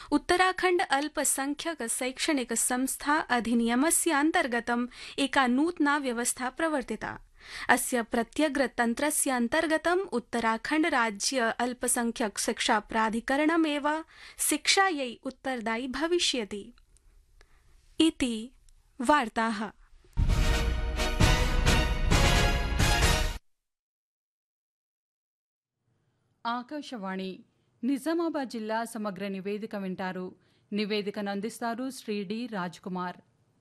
उत्तराखण्ड अल्पसंख्यक शैक्षणिक संस्था अधिनियमस्य अन्तर्गतम् एका नूतना व्यवस्था प्रवर्तिता अस्य प्रत्यग्रतन्त्रस्य अन्तर्गतम् उत्तराखण्ड राज्य अल्पसंख्यक शिक्षा प्राधिकरणमेव शिक्षायै उत्तरदायी भविष्यति इति वार्ताः ఆకాశవాణి నిజామాబాద్ జిల్లా సమగ్ర నివేదిక వింటారు నివేదికను అందిస్తారు శ్రీ డి కుమార్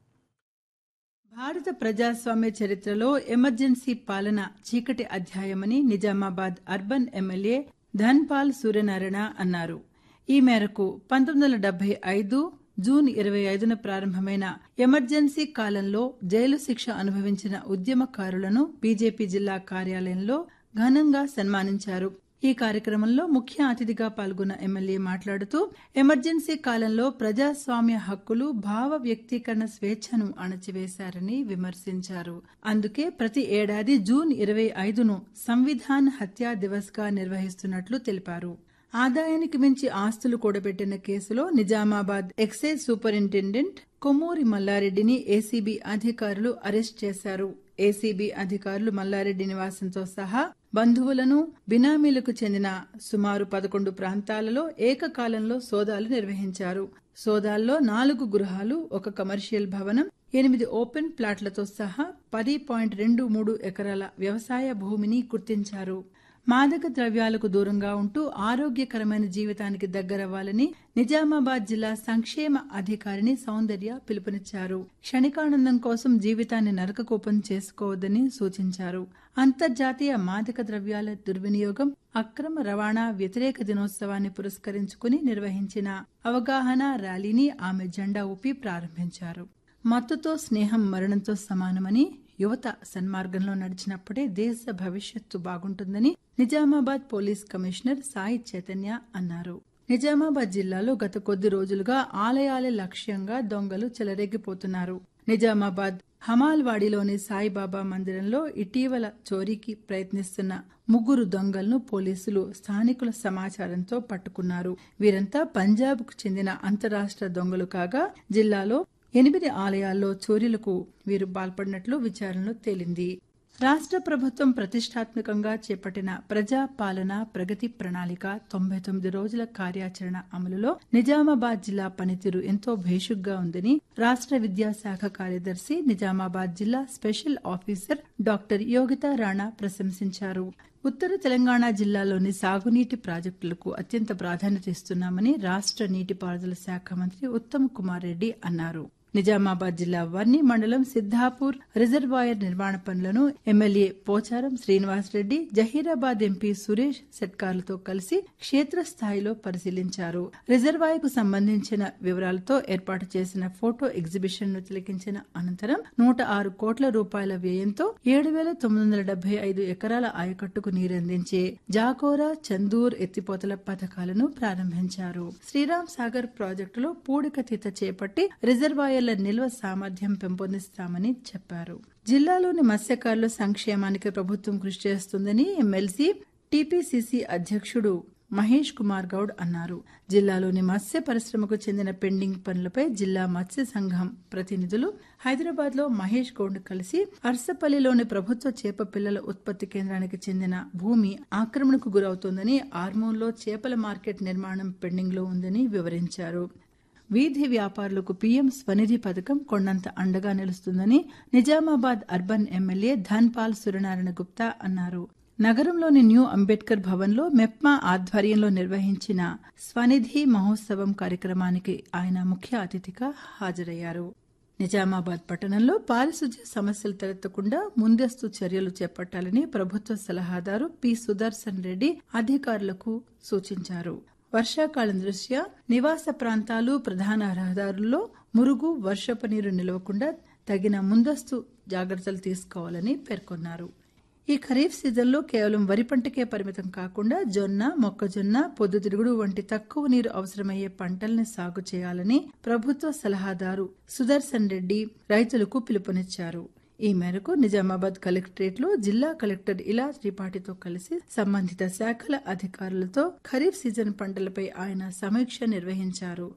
భారత ప్రజాస్వామ్య చరిత్రలో ఎమర్జెన్సీ పాలన చీకటి అధ్యాయమని నిజామాబాద్ అర్బన్ ఎమ్మెల్యే ధన్పాల్ సూర్యనారాయణ అన్నారు ఈ మేరకు పంతొమ్మిది వందల డెబ్బై ఐదు జూన్ ఇరవై ఐదున ప్రారంభమైన ఎమర్జెన్సీ కాలంలో జైలు శిక్ష అనుభవించిన ఉద్యమకారులను బీజేపీ జిల్లా కార్యాలయంలో ఘనంగా సన్మానించారు ఈ కార్యక్రమంలో ముఖ్య అతిథిగా పాల్గొన్న ఎమ్మెల్యే మాట్లాడుతూ ఎమర్జెన్సీ కాలంలో ప్రజాస్వామ్య హక్కులు భావ వ్యక్తీకరణ స్వేచ్ఛను అణచివేశారని విమర్శించారు అందుకే ప్రతి ఏడాది జూన్ ఇరవై ఐదును సంవిధాన్ హత్యా దివస్ గా నిర్వహిస్తున్నట్లు తెలిపారు ఆదాయానికి మించి ఆస్తులు కూడబెట్టిన కేసులో నిజామాబాద్ ఎక్సైజ్ సూపరింటెండెంట్ కొమ్మూరి మల్లారెడ్డిని ఏసీబీ అధికారులు అరెస్ట్ చేశారు ఏసీబీ అధికారులు మల్లారెడ్డి నివాసంతో సహా బంధువులను బినామీలకు చెందిన సుమారు పదకొండు ప్రాంతాలలో ఏకకాలంలో సోదాలు నిర్వహించారు సోదాల్లో నాలుగు గృహాలు ఒక కమర్షియల్ భవనం ఎనిమిది ఓపెన్ ప్లాట్లతో సహా పది పాయింట్ రెండు మూడు ఎకరాల వ్యవసాయ భూమిని గుర్తించారు మాదక ద్రవ్యాలకు దూరంగా ఉంటూ ఆరోగ్యకరమైన జీవితానికి దగ్గరవ్వాలని నిజామాబాద్ జిల్లా సంక్షేమ అధికారిని సౌందర్య పిలుపునిచ్చారు క్షణికానందం కోసం జీవితాన్ని నరకకూపం చేసుకోవద్దని సూచించారు అంతర్జాతీయ మాదక ద్రవ్యాల దుర్వినియోగం అక్రమ రవాణా వ్యతిరేక దినోత్సవాన్ని పురస్కరించుకుని నిర్వహించిన అవగాహన ర్యాలీని ఆమె జెండా ఊపి ప్రారంభించారు మత్తుతో స్నేహం మరణంతో సమానమని యువత సన్మార్గంలో నడిచినప్పుడే దేశ భవిష్యత్తు బాగుంటుందని నిజామాబాద్ పోలీస్ కమిషనర్ సాయి చైతన్య అన్నారు నిజామాబాద్ జిల్లాలో గత కొద్ది రోజులుగా ఆలయాలే లక్ష్యంగా దొంగలు చెలరేగిపోతున్నారు నిజామాబాద్ హమాల్వాడిలోని సాయిబాబా మందిరంలో ఇటీవల చోరీకి ప్రయత్నిస్తున్న ముగ్గురు దొంగలను పోలీసులు స్థానికుల సమాచారంతో పట్టుకున్నారు వీరంతా పంజాబ్కు చెందిన అంతరాష్ట్ర దొంగలు కాగా జిల్లాలో ఎనిమిది ఆలయాల్లో చోరీలకు వీరు పాల్పడినట్లు విచారణలో తేలింది రాష్ట్ర ప్రభుత్వం ప్రతిష్టాత్మకంగా చేపట్టిన ప్రజా పాలన ప్రగతి ప్రణాళిక తొంభై తొమ్మిది రోజుల కార్యాచరణ అమలులో నిజామాబాద్ జిల్లా పనితీరు ఎంతో భేషుగ్గా ఉందని రాష్ట్ర విద్యాశాఖ కార్యదర్శి నిజామాబాద్ జిల్లా special officer doctor Yogita Rana ప్రశంసించారు ఉత్తర తెలంగాణ జిల్లాలోని సాగునీటి ప్రాజెక్టులకు అత్యంత ప్రాధాన్యత ఇస్తున్నామని రాష్ట్ర నీటిపారుదల శాఖ మంత్రి ఉత్తమ్ కుమార్ రెడ్డి అన్నారు నిజామాబాద్ జిల్లా వర్ణి మండలం సిద్దాపూర్ రిజర్వాయర్ నిర్మాణ పనులను ఎమ్మెల్యే పోచారం శ్రీనివాసరెడ్డి జహీరాబాద్ ఎంపీ సురేష్ సెట్కార్లతో కలిసి క్షేత్రస్థాయిలో పరిశీలించారు రిజర్వాయర్ కు సంబంధించిన వివరాలతో ఏర్పాటు చేసిన ఫోటో ఎగ్జిబిషన్ ను తిలకించిన అనంతరం నూట ఆరు కోట్ల రూపాయల వ్యయంతో ఏడు వేల తొమ్మిది వందల డెబ్బై ఐదు ఎకరాల ఆయకట్టుకు నీరందించే జాకోరా చందూర్ ఎత్తిపోతల పథకాలను ప్రారంభించారు శ్రీరామ్ సాగర్ ప్రాజెక్టులో పూడికతీత చేపట్టి రిజర్వాయర్ రొయ్యల నిల్వ సామర్థ్యం పెంపొందిస్తామని చెప్పారు జిల్లాలోని మత్స్యకారుల సంక్షేమానికి ప్రభుత్వం కృషి చేస్తుందని ఎమ్మెల్సీ టీపీసీసీ అధ్యక్షుడు మహేష్ కుమార్ గౌడ్ అన్నారు జిల్లాలోని మత్స్య పరిశ్రమకు చెందిన పెండింగ్ పనులపై జిల్లా మత్స్య సంఘం ప్రతినిధులు హైదరాబాద్ లో మహేష్ గౌడ్ కలిసి అర్సపల్లిలోని ప్రభుత్వ చేప పిల్లల ఉత్పత్తి కేంద్రానికి చెందిన భూమి ఆక్రమణకు గురవుతోందని ఆర్మూర్లో చేపల మార్కెట్ నిర్మాణం పెండింగ్ లో ఉందని వివరించారు వీధి వ్యాపారులకు పీఎం స్వనిధి పథకం కొండంత అండగా నిలుస్తుందని నిజామాబాద్ అర్బన్ ఎమ్మెల్యే ధన్పాల్ సూర్యనారాయణ గుప్తా అన్నారు నగరంలోని న్యూ అంబేద్కర్ భవన్లో మెప్మా ఆధ్వర్యంలో నిర్వహించిన స్వనిధి మహోత్సవం కార్యక్రమానికి ఆయన ముఖ్య అతిథిగా హాజరయ్యారు నిజామాబాద్ పట్టణంలో పారిశుధ్య సమస్యలు తలెత్తకుండా ముందస్తు చర్యలు చేపట్టాలని ప్రభుత్వ సలహాదారు పి సుదర్శన్ రెడ్డి అధికారులకు సూచించారు వర్షాకాలం దృష్ట్యా నివాస ప్రాంతాలు ప్రధాన రహదారుల్లో మురుగు వర్షపు నీరు నిలవకుండా తగిన ముందస్తు జాగ్రత్తలు తీసుకోవాలని పేర్కొన్నారు ఈ ఖరీఫ్ సీజన్లో కేవలం వరి పంటకే పరిమితం కాకుండా జొన్న మొక్కజొన్న పొద్దుతిరుగుడు వంటి తక్కువ నీరు అవసరమయ్యే పంటల్ని సాగు చేయాలని ప్రభుత్వ సలహాదారు సుదర్శన్ రెడ్డి రైతులకు పిలుపునిచ్చారు ఈ మేరకు నిజామాబాద్ కలెక్టరేట్ లో జిల్లా కలెక్టర్ ఇలా త్రిపాఠితో కలిసి సంబంధిత శాఖల అధికారులతో ఖరీఫ్ సీజన్ పంటలపై ఆయన సమీక్ష నిర్వహించారు